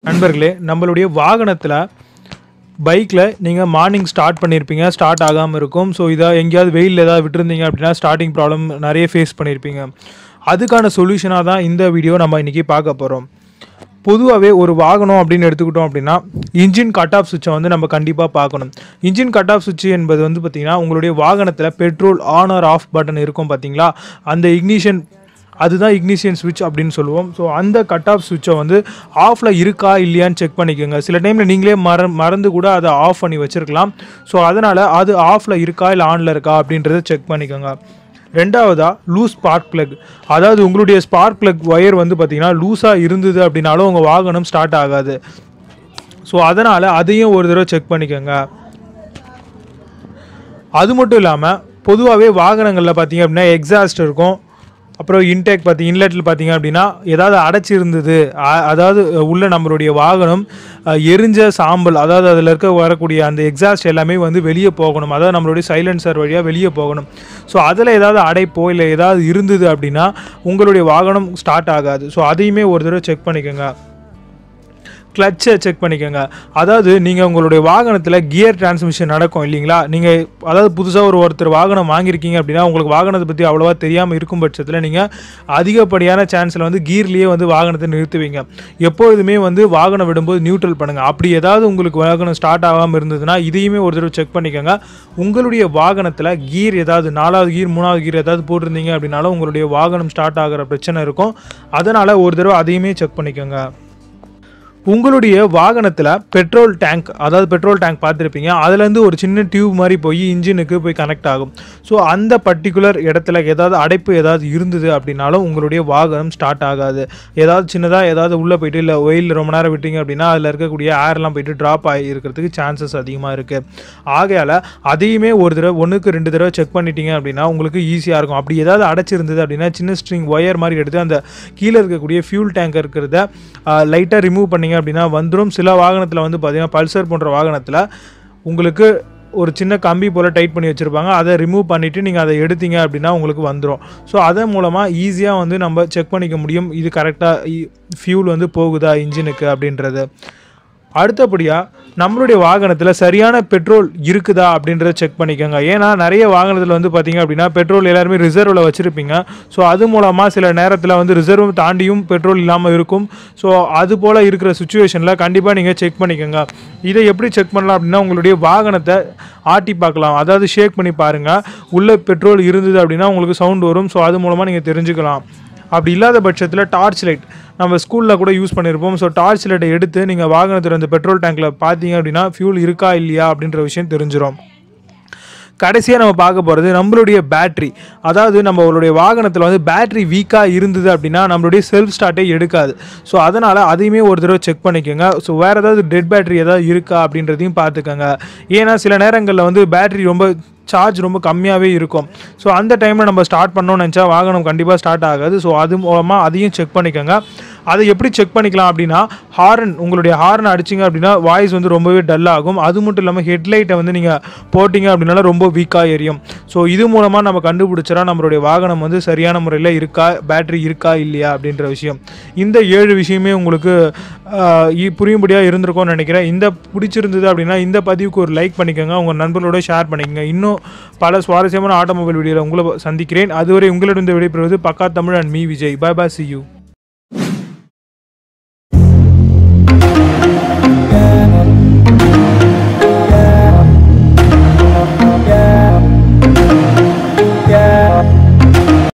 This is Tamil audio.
நண்பர்களே நம்மளுடைய வாகனத்தில் பைக்கில் நீங்கள் மார்னிங் ஸ்டார்ட் பண்ணியிருப்பீங்க ஸ்டார்ட் ஆகாமல் இருக்கும் ஸோ இதை எங்கேயாவது வெயிலில் ஏதாவது விட்டுருந்தீங்க அப்படின்னா ஸ்டார்டிங் ப்ராப்ளம் நிறைய ஃபேஸ் பண்ணியிருப்பீங்க அதுக்கான சொல்யூஷனாக தான் இந்த வீடியோ நம்ம இன்றைக்கி பார்க்க போகிறோம் பொதுவாகவே ஒரு வாகனம் அப்படின்னு எடுத்துக்கிட்டோம் அப்படின்னா இன்ஜின் கட் ஆஃப் சுவிட்சை வந்து நம்ம கண்டிப்பாக பார்க்கணும் இன்ஜின் கட் ஆஃப் சுவிட்ச் என்பது வந்து பார்த்திங்கன்னா உங்களுடைய வாகனத்தில் petrol on or off button இருக்கும் பார்த்தீங்களா அந்த இக்னிஷன் அதுதான் இக்னிஷியன் ஸ்விட்ச் அப்படின்னு சொல்லுவோம் ஸோ அந்த கட் ஆஃப் சுவிட்சை வந்து ஆஃபில் இருக்கா இல்லையான்னு செக் பண்ணிக்கோங்க சில டைமில் நீங்களே மற மறந்து கூட அதை ஆஃப் பண்ணி வச்சுருக்கலாம் ஸோ அதனால் அது ஆஃபில் இருக்கா இல்லை ஆனில் இருக்கா அப்படின்றத செக் பண்ணிக்கோங்க ரெண்டாவதா லூஸ் ஸ்பார்க் பிளக் அதாவது உங்களுடைய ஸ்பார்க் பிளக் ஒயர் வந்து பார்த்தீங்கன்னா லூஸாக இருந்தது அப்படின்னாலும் உங்கள் வாகனம் ஸ்டார்ட் ஆகாது ஸோ அதனால் அதையும் ஒரு தடவை செக் பண்ணிக்கோங்க அது மட்டும் இல்லாமல் பொதுவாகவே வாகனங்களில் பார்த்தீங்க அப்படின்னா எக்ஸாஸ்ட் இருக்கும் அப்புறம் இன்டேக் பார்த்தி இன்லெட்டில் பார்த்தீங்க அப்படின்னா ஏதாவது அடைச்சிருந்தது அ- அதாவது உள்ள நம்மளுடைய வாகனம் அ, எரிஞ்ச சாம்பல் அதாவது அதில் இருக்க வரக்கூடிய அந்த எக்ஸாஸ்ட் எல்லாமே வந்து வெளியே போகணும் அதாவது நம்மளுடைய சைலன்சர் வழியாக வெளியே போகணும் ஸோ அதில் ஏதாவது அடைப்போ இல்லை ஏதாவது இருந்தது அப்படின்னா உங்களுடைய வாகனம் ஸ்டார்ட் ஆகாது ஸோ அதையுமே ஒரு தடவை செக் பண்ணிக்கோங்க கிளச்சை செக் பண்ணிக்கோங்க அதாவது நீங்கள் உங்களுடைய வாகனத்தில் கியர் டிரான்ஸ்மிஷன் நடக்கும் இல்லைங்களா நீங்கள் அதாவது புதுசாக ஒரு ஒருத்தர் வாகனம் வாங்கியிருக்கீங்க அப்படின்னா உங்களுக்கு வாகனத்தை பற்றி அவ்வளோவா தெரியாமல் இருக்கும் பட்சத்தில் நீங்கள் அதிகப்படியான சான்ஸில் வந்து கியர்லேயே வந்து வாகனத்தை நிறுத்துவீங்க எப்பொழுதுமே வந்து வாகனம் விடும்போது நியூட்ரல் பண்ணுங்கள் அப்படி ஏதாவது உங்களுக்கு வாகனம் ஸ்டார்ட் ஆகாமல் இருந்ததுன்னா இதையுமே ஒரு தடவை செக் பண்ணிக்கோங்க உங்களுடைய வாகனத்தில் கீர் ஏதாவது நாலாவது கீர் மூணாவது கீர் ஏதாவது போட்டிருந்தீங்க அப்படின்னாலும் உங்களுடைய வாகனம் ஸ்டார்ட் ஆகிற பிரச்சனை இருக்கும் அதனால் ஒரு தடவை அதையுமே செக் பண்ணிக்கோங்க உங்களுடைய வாகனத்தில் பெட்ரோல் டேங்க் அதாவது பெட்ரோல் டேங்க் பார்த்துருப்பீங்க அதுலேருந்து ஒரு சின்ன டியூப் மாதிரி போய் இன்ஜினுக்கு போய் கனெக்ட் ஆகும் ஸோ அந்த பர்டிகுலர் இடத்துல ஏதாவது அடைப்பு ஏதாவது இருந்தது அப்படின்னாலும் உங்களுடைய வாகனம் ஸ்டார்ட் ஆகாது ஏதாவது சின்னதாக ஏதாவது உள்ளே போயிட்டு இல்லை வெயில் ரொம்ப நேரம் விட்டீங்க அப்படின்னா அதில் இருக்கக்கூடிய ஏர்லாம் போயிட்டு ட்ராப் ஆகி இருக்கிறதுக்கு சான்சஸ் அதிகமாக இருக்குது ஆகையால் அதையுமே ஒரு தடவை ஒன்றுக்கு ரெண்டு தடவை செக் பண்ணிட்டீங்க அப்படின்னா உங்களுக்கு ஈஸியாக இருக்கும் அப்படி ஏதாவது அடைச்சிருந்தது அப்படின்னா சின்ன ஸ்ட்ரிங் ஒயர் மாதிரி எடுத்து அந்த கீழே இருக்கக்கூடிய ஃபியூல் டேங்க் இருக்கிறத லைட்டாக ரிமூவ் பண்ணீங்க அப்படின்னா வந்துடும் சில வாகனத்தில் வந்து பார்த்தீங்கன்னா பல்சர் போன்ற வாகனத்தில் உங்களுக்கு ஒரு சின்ன கம்பி போல் டைட் பண்ணி வச்சுருப்பாங்க அதை ரிமூவ் பண்ணிவிட்டு நீங்கள் அதை எடுத்தீங்க அப்படின்னா உங்களுக்கு வந்துடும் ஸோ அதன் மூலமாக ஈஸியாக வந்து நம்ம செக் பண்ணிக்க முடியும் இது கரெக்டாக ஃபியூல் வந்து போகுதா இன்ஜினுக்கு அப்படின்றது அடுத்தபடியாக நம்மளுடைய வாகனத்தில் சரியான பெட்ரோல் இருக்குதா அப்படின்றத செக் பண்ணிக்கோங்க ஏன்னா நிறைய வாகனத்தில் வந்து பார்த்தீங்க அப்படின்னா பெட்ரோல் எல்லாருமே ரிசர்வில் வச்சுருப்பீங்க ஸோ அது மூலமாக சில நேரத்தில் வந்து ரிசர்வ் தாண்டியும் பெட்ரோல் இல்லாமல் இருக்கும் ஸோ அது போல் இருக்கிற சுச்சுவேஷனில் கண்டிப்பாக நீங்கள் செக் பண்ணிக்கோங்க இதை எப்படி செக் பண்ணலாம் அப்படின்னா உங்களுடைய வாகனத்தை ஆட்டி பார்க்கலாம் அதாவது ஷேக் பண்ணி பாருங்கள் உள்ள பெட்ரோல் இருந்தது அப்படின்னா உங்களுக்கு சவுண்ட் வரும் ஸோ அது மூலமாக நீங்கள் தெரிஞ்சுக்கலாம் அப்படி இல்லாத பட்சத்தில் டார்ச் லைட் நம்ம ஸ்கூலில் கூட யூஸ் பண்ணியிருப்போம் ஸோ டார்ச் லைட்டை எடுத்து நீங்கள் வாகனத்தில் அந்த பெட்ரோல் டேங்க்கில் பார்த்தீங்க அப்படின்னா ஃபியூல் இருக்கா இல்லையா அப்படின்ற விஷயம் தெரிஞ்சிடும் கடைசியாக நம்ம பார்க்க போகிறது நம்மளுடைய பேட்ரி அதாவது நம்மளுடைய வாகனத்தில் வந்து பேட்ரி வீக்காக இருந்தது அப்படின்னா நம்மளுடைய செல்ஃப் ஸ்டார்ட்டே எடுக்காது ஸோ அதனால் அதையுமே ஒரு தடவை செக் பண்ணிக்கோங்க ஸோ வேறு ஏதாவது டெட் பேட்டரி ஏதாவது இருக்கா அப்படின்றதையும் பார்த்துக்கோங்க ஏன்னா சில நேரங்களில் வந்து பேட்டரி ரொம்ப சார்ஜ் ரொம்ப கம்மியாகவே இருக்கும் ஸோ அந்த டைமில் நம்ம ஸ்டார்ட் பண்ணோம்னு நினச்சா வாகனம் கண்டிப்பாக ஸ்டார்ட் ஆகாது ஸோ அது மூலமாக அதையும் செக் பண்ணிக்கோங்க அதை எப்படி செக் பண்ணிக்கலாம் அப்படின்னா ஹாரன் உங்களுடைய ஹாரன் அடிச்சிங்க அப்படின்னா வாய்ஸ் வந்து ரொம்பவே டல் ஆகும் அது மட்டும் இல்லாமல் ஹெட்லைட்டை வந்து நீங்கள் போட்டிங்க அப்படின்னால ரொம்ப வீக்காக எரியும் ஸோ இது மூலமாக நம்ம கண்டுபிடிச்சிடா நம்மளுடைய வாகனம் வந்து சரியான முறையில் இருக்கா பேட்டரி இருக்கா இல்லையா அப்படின்ற விஷயம் இந்த ஏழு விஷயமே உங்களுக்கு ஆஹ், இ- புரியும்படியாக இருந்திருக்கும்னு நினைக்கிறேன் இந்த பிடிச்சிருந்தது அப்படின்னா இந்த பதிவுக்கு ஒரு லைக் பண்ணிக்கோங்க உங்கள் நண்பர்களோட ஷேர் பண்ணிக்கோங்க இன்னும் பல சுவாரஸ்யமான ஆட்டோமொபைல் வீடியோவில் உங்களை சந்திக்கிறேன் அதுவரை உங்களிடம் விடைபெறுவது Pakka Tamil and me Vijay bye bye see you